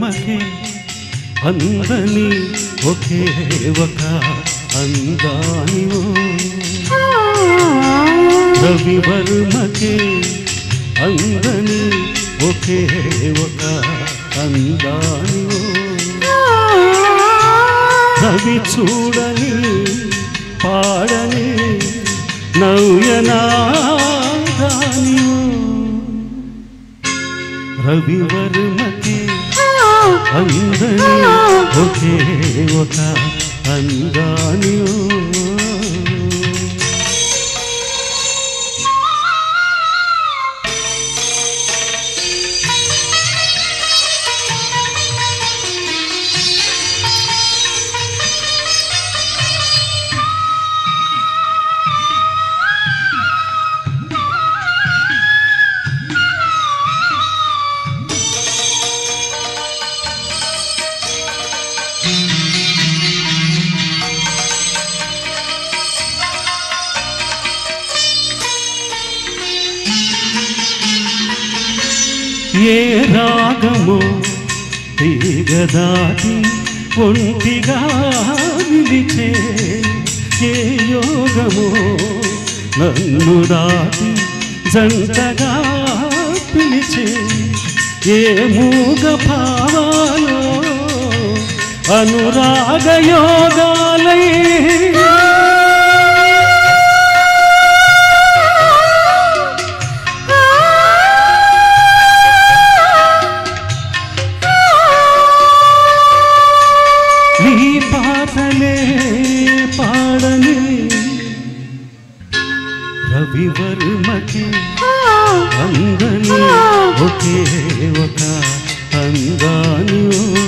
వర్మకే అందని ఒకే ఒక అందానివో రవివర్మకే అందని ఒకే ఒక అందానివో రవి చూడని పాడని నవ్యనాదానివో రవివర్మకే అందని ఒకే ఒక అందానివో ఏ రాగము తీగదాటి ఒంటిగా నిలిచే ఏ యోగము నన్ను దాటి జంటగా పిలిచే ఏ మూగ భావాలో అనురాగ యోగాలై నీ పాటలే పాడని రవివర్మకి అందని ఒకే ఒక అందాని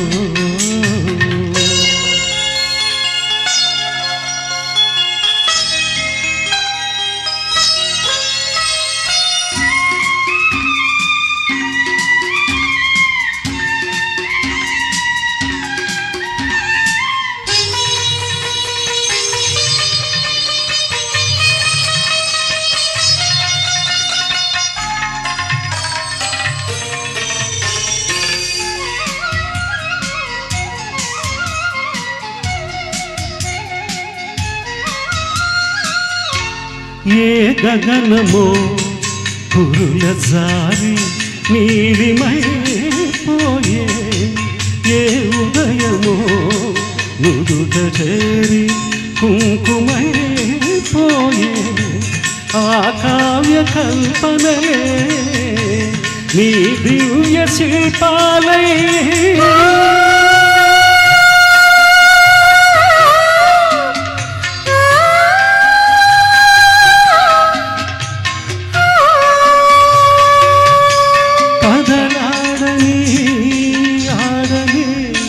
ఏ గగనమో కురుల జారి నీలిమైపోయే ఏ ఉదయమో నుదుట చేరి కుంకుమైపోయే ఆ కావ్య కల్పనలే నీ దివ్య శిల్పాలై కదలాడని ఆడని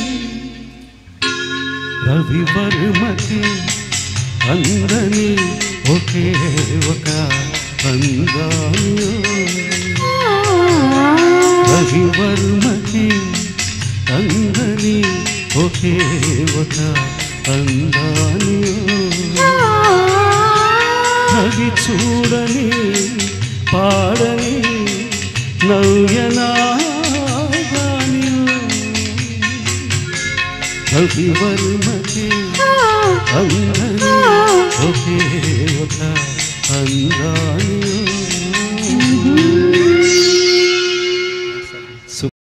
రవివర్మకి అందని ఒకే ఒక అందాని రవివర్మకి అందని ఒకే ఒక అందాని రవి చూడని పాడని నవ్యనాగాని రవివర్మకి అందని ఒకే